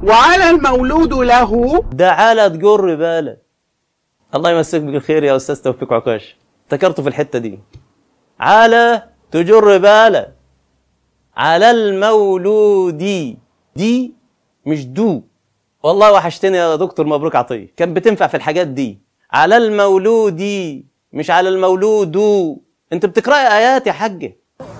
وعلى المولود له ده على تجر بالك الله يمسك بالخير يا استاذ توفيق عكاش افتكرته في الحته دي على تجر بالك على المولود دي مش دو والله وحشتني يا دكتور مبروك عطيه كان بتنفع في الحاجات دي على المولود مش على المولود انت بتقراي ايات يا حاجه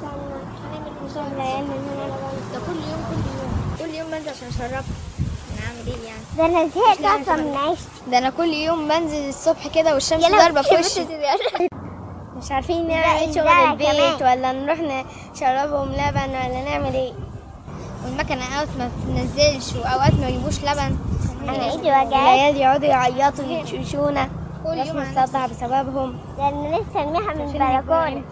ده كل يوم كل يوم كل يوم بنزل عشان اشربها نعمل ايه يعني ده انا زهقت لا، اصلا من عيشتي ده انا كل يوم بنزل الصبح كده والشمس يلا، ضاربه في الشمس وشي مش عارفين لا، نعمل ايه شغل لا، البيت كمان. ولا نروح نشربهم لبن ولا نعمل ايه والمكنه اوقات ما بتنزلش واوقات ما يجيبوش لبن انا ايدي وجعت العيال يقعدوا يعيطوا يشوشونا كل يوم نصدع بسببهم ده انا لسه ارميها من البلكونه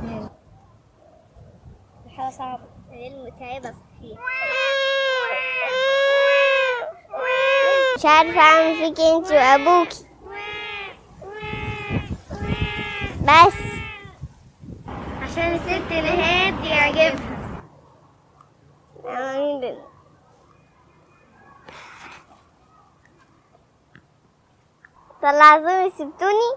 حاجه صعبه متعبه مش عارفه اعمل فيك انت وابوكي بس عشان الست نهاد يعجبها طلع عزومي سبتوني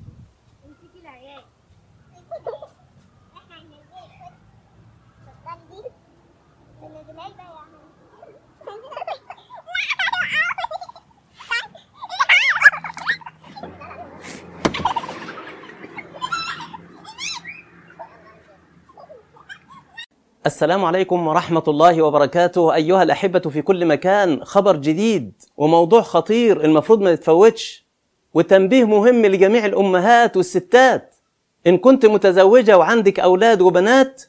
السلام عليكم ورحمة الله وبركاته أيها الأحبة في كل مكان خبر جديد وموضوع خطير المفروض ما يتفوتش وتنبيه مهم لجميع الأمهات والستات إن كنت متزوجة وعندك أولاد وبنات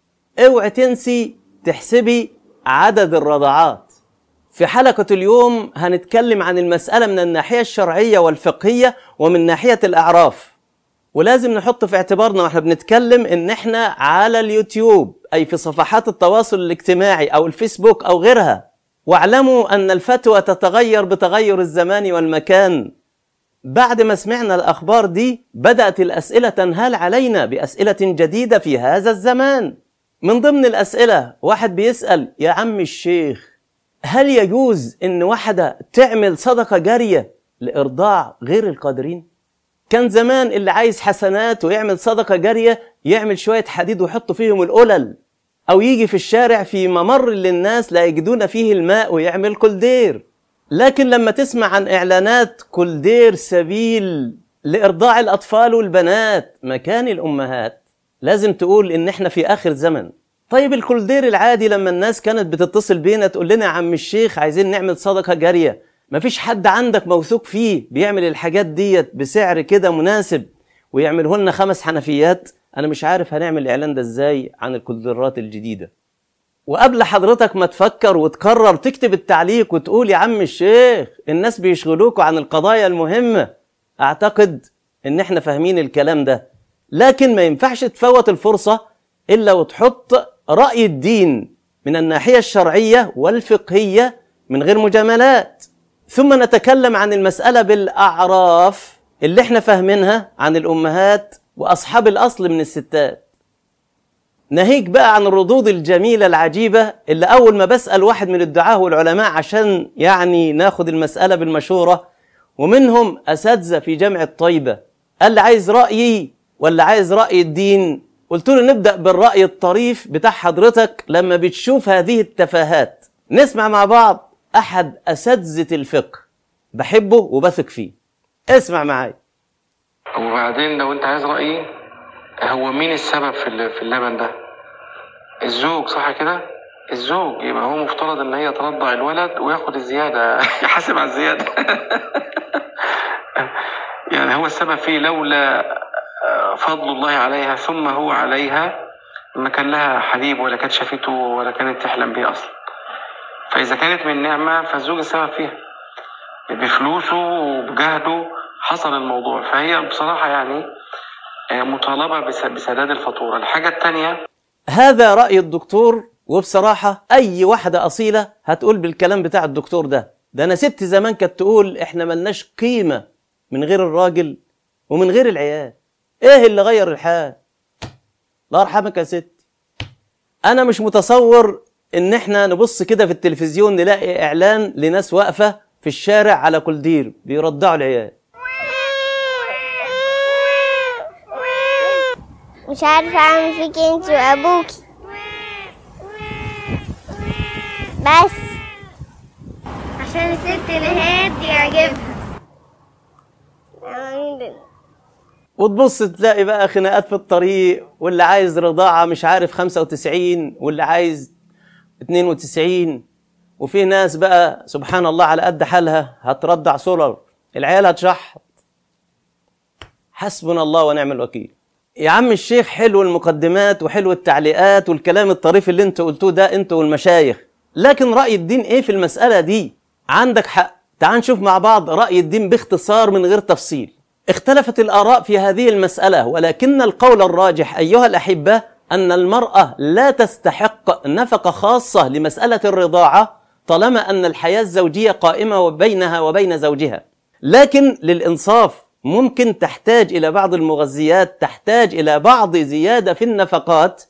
اوعي تنسي تحسبي عدد الرضعات في حلقة اليوم هنتكلم عن المسألة من الناحية الشرعية والفقهية ومن ناحية الأعراف ولازم نحط في اعتبارنا واحنا بنتكلم ان احنا على اليوتيوب اي في صفحات التواصل الاجتماعي او الفيسبوك او غيرها واعلموا ان الفتوى تتغير بتغير الزمان والمكان بعد ما سمعنا الاخبار دي بدات الاسئله تنهال علينا باسئله جديده في هذا الزمان من ضمن الاسئله واحد بيسال يا عم الشيخ هل يجوز ان واحده تعمل صدقه جاريه لارضاع غير القادرين كان زمان اللي عايز حسنات ويعمل صدقة جارية يعمل شوية حديد ويحط فيهم القلل أو يجي في الشارع في ممر للناس لا يجدون فيه الماء ويعمل كولدير لكن لما تسمع عن إعلانات كولدير سبيل لإرضاع الأطفال والبنات مكان الأمهات لازم تقول إن إحنا في آخر زمن طيب الكولدير العادي لما الناس كانت بتتصل بينا تقول لنا يا عم الشيخ عايزين نعمل صدقة جارية مفيش حد عندك موثوق فيه بيعمل الحاجات ديت بسعر كده مناسب ويعمله لنا خمس حنفيات انا مش عارف هنعمل الاعلان ده ازاي عن الكولدرات الجديده وقبل حضرتك ما تفكر وتقرر تكتب التعليق وتقول يا عم الشيخ الناس بيشغلوكوا عن القضايا المهمه اعتقد ان احنا فاهمين الكلام ده لكن ما ينفعش تفوت الفرصه الا وتحط راي الدين من الناحيه الشرعيه والفقهيه من غير مجاملات ثم نتكلم عن المسألة بالأعراف اللي احنا فاهمينها عن الأمهات وأصحاب الأصل من الستات ناهيك بقى عن الردود الجميلة العجيبة اللي أول ما بسأل واحد من الدعاة والعلماء عشان يعني ناخد المسألة بالمشورة ومنهم أساتذة في جامعة طيبة قال لي عايز رأيي ولا عايز رأي الدين قلت له نبدأ بالرأي الطريف بتاع حضرتك لما بتشوف هذه التفاهات نسمع مع بعض احد اساتذه الفقه بحبه وبثق فيه اسمع معايا وبعدين لو انت عايز رأيي هو مين السبب في ال- في اللبن ده الزوج صح كده الزوج يبقى هو مفترض ان هي ترضع الولد وياخد الزيادة يحاسب على الزيادة يعني هو السبب فيه لولا آه، فضل الله عليها ثم هو عليها ما كان لها حليب ولا كانت شافته ولا كانت تحلم بيه اصلا فاذا كانت من نعمة فالزوج السبب فيها بفلوسه وبجهده حصل الموضوع فهي بصراحة يعني آه، مطالبة بس- بسداد الفاتورة الحاجة التانية هذا راي الدكتور وبصراحه اي واحده اصيله هتقول بالكلام بتاع الدكتور ده ده انا ست زمان كانت تقول احنا ملناش قيمه من غير الراجل ومن غير العيال ايه اللي غير الحال الله يرحمك يا ست انا مش متصور ان احنا نبص كده في التلفزيون نلاقي اعلان لناس واقفه في الشارع على كولدير بيرضعوا العيال مش عارفة اعمل فيك انت وابوكي بس عشان الست نهاد يعجبها وتبص تلاقي بقى خناقات في الطريق واللي عايز رضاعة مش عارف 95 واللي عايز 92 وفي ناس بقى سبحان الله على قد حالها هترضع سولر العيال هتشحط حسبنا الله ونعم الوكيل يا عم الشيخ حلو المقدمات وحلو التعليقات والكلام الطريف اللي انت قلتوه ده انت والمشايخ لكن رأي الدين ايه في المسألة دي عندك حق تعال نشوف مع بعض رأي الدين باختصار من غير تفصيل اختلفت الآراء في هذه المسألة ولكن القول الراجح أيها الأحبة أن المرأة لا تستحق نفقة خاصة لمسألة الرضاعة طالما أن الحياة الزوجية قائمة بينها وبين زوجها لكن للإنصاف ممكن تحتاج إلى بعض المغذيات تحتاج إلى بعض زيادة في النفقات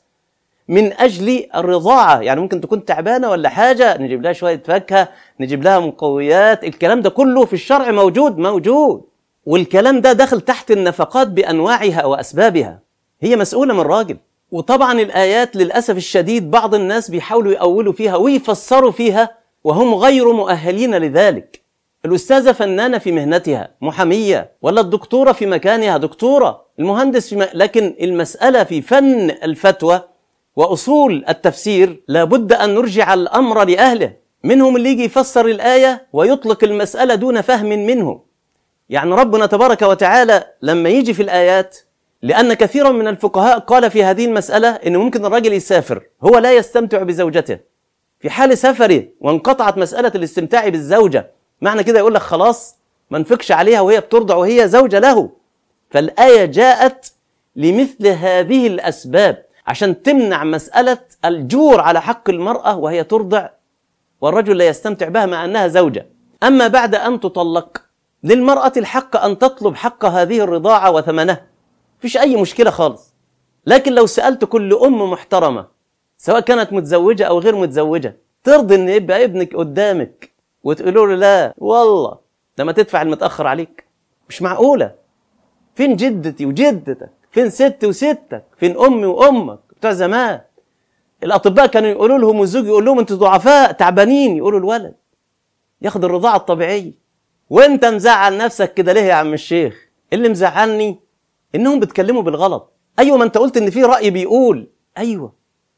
من أجل الرضاعة يعني ممكن تكون تعبانة ولا حاجة نجيب لها شوية فاكهة نجيب لها مقويات الكلام ده كله في الشرع موجود موجود والكلام ده داخل تحت النفقات بأنواعها وأسبابها هي مسؤولة من راجل وطبعا الآيات للأسف الشديد بعض الناس بيحاولوا يأولوا فيها ويفسروا فيها وهم غير مؤهلين لذلك الأستاذة فنانة في مهنتها محامية ولا الدكتورة في مكانها دكتورة المهندس في م... لكن المسألة في فن الفتوى وأصول التفسير لابد أن نرجع الأمر لأهله منهم اللي يجي يفسر الآية ويطلق المسألة دون فهم منه يعني ربنا تبارك وتعالى لما يجي في الآيات لأن كثيرا من الفقهاء قال في هذه المسألة أن ممكن الرجل يسافر هو لا يستمتع بزوجته في حال سفره وانقطعت مسألة الاستمتاع بالزوجة معنى كده يقول لك خلاص ما نفكش عليها وهي بترضع وهي زوجة له فالآية جاءت لمثل هذه الأسباب عشان تمنع مسألة الجور على حق المرأة وهي ترضع والرجل لا يستمتع بها مع أنها زوجة أما بعد أن تطلق للمرأة الحق أن تطلب حق هذه الرضاعة وثمنها فيش أي مشكلة خالص لكن لو سألت كل أم محترمة سواء كانت متزوجة أو غير متزوجة ترضي أن يبقى ابنك قدامك وتقولوا له لا والله لما تدفع المتأخر عليك مش معقولة فين جدتي وجدتك فين ستي وستك فين أمي وأمك بتوع زمان الأطباء كانوا يقولوا لهم والزوج يقول لهم أنتوا ضعفاء تعبانين يقولوا الولد ياخد الرضاعة الطبيعية وانت مزعل نفسك كده ليه يا عم الشيخ اللي مزعلني انهم بيتكلموا بالغلط ايوه ما انت قلت ان في راي بيقول ايوه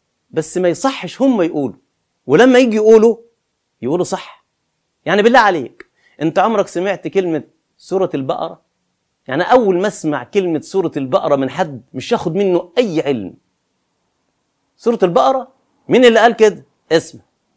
بس ما يصحش هم يقولوا ولما يجي يقولوا يقولوا صح يعني بالله عليك انت عمرك سمعت كلمه سوره البقره يعني اول ما اسمع كلمه سوره البقره من حد مش هاخد منه اي علم سوره البقره مين اللي قال كده اسمع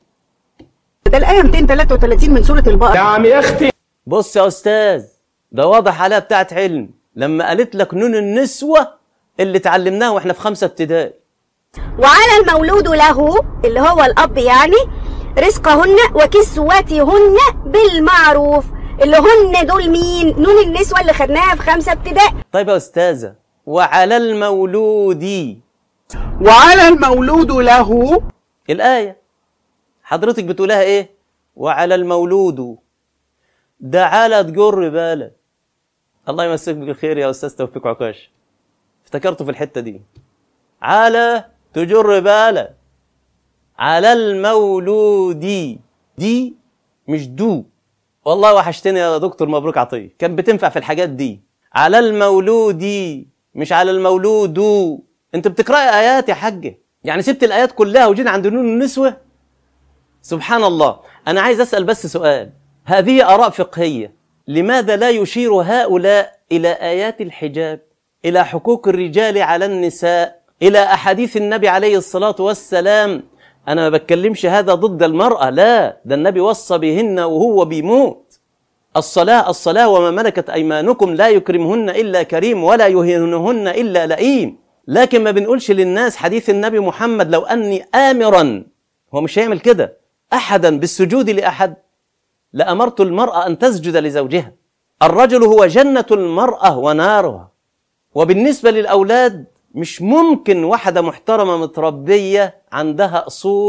ده الآية 233 من سورة البقرة بص يا استاذ ده واضح عليها بتاعت علم لما قالت لك نون النسوه اللي اتعلمناها واحنا في خمسه ابتدائي وعلى المولود له اللي هو الأب يعني رزقهن وكسوتهن بالمعروف اللي هن دول مين نون النسوة اللي خدناها في خمسة ابتدائي طيب يا استاذه وعلى المولود وعلى المولود له الآية حضرتك بتقولها إيه؟ وعلى المولود ده على تجر بالك الله يمسك بالخير يا أستاذ توفيق عكاش افتكرته في الحتة دي على تجر بالك على المولود دي مش دو والله وحشتني يا دكتور مبروك عطية كان بتنفع في الحاجات دي على المولود مش على المولود انت بتقرأي آيات يا حاجة يعني سبت الآيات كلها وجينا عند نون النسوة سبحان الله أنا عايز أسأل بس سؤال هذه آراء فقهية لماذا لا يشير هؤلاء إلى آيات الحجاب إلى حقوق الرجال على النساء إلى أحاديث النبي عليه الصلاة والسلام أنا ما بتكلمش هذا ضد المرأة لا ده النبي وصى بهن وهو بيموت الصلاة الصلاة وما ملكت أيمانكم لا يكرمهن إلا كريم ولا يهينهن إلا لئيم لكن ما بنقولش للناس حديث النبي محمد لو أني آمرا هو مش هيعمل كده أحدا بالسجود لأحد لأمرت المرأة أن تسجد لزوجها الرجل هو جنة المرأة ونارها وبالنسبة للأولاد مش ممكن واحدة محترمة متربية عندها أصول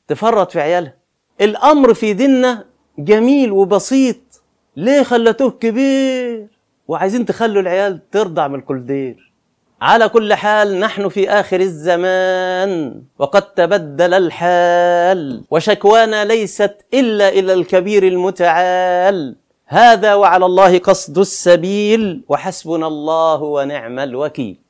تفرط في عيالها الامر في ديننا جميل وبسيط ليه خلتوه كبير وعايزين تخلوا العيال ترضع من الكولدير على كل حال نحن في آخر الزمان وقد تبدل الحال وشكوانا ليست إلا إلى الكبير المتعال هذا وعلى الله قصد السبيل وحسبنا الله ونعم الوكيل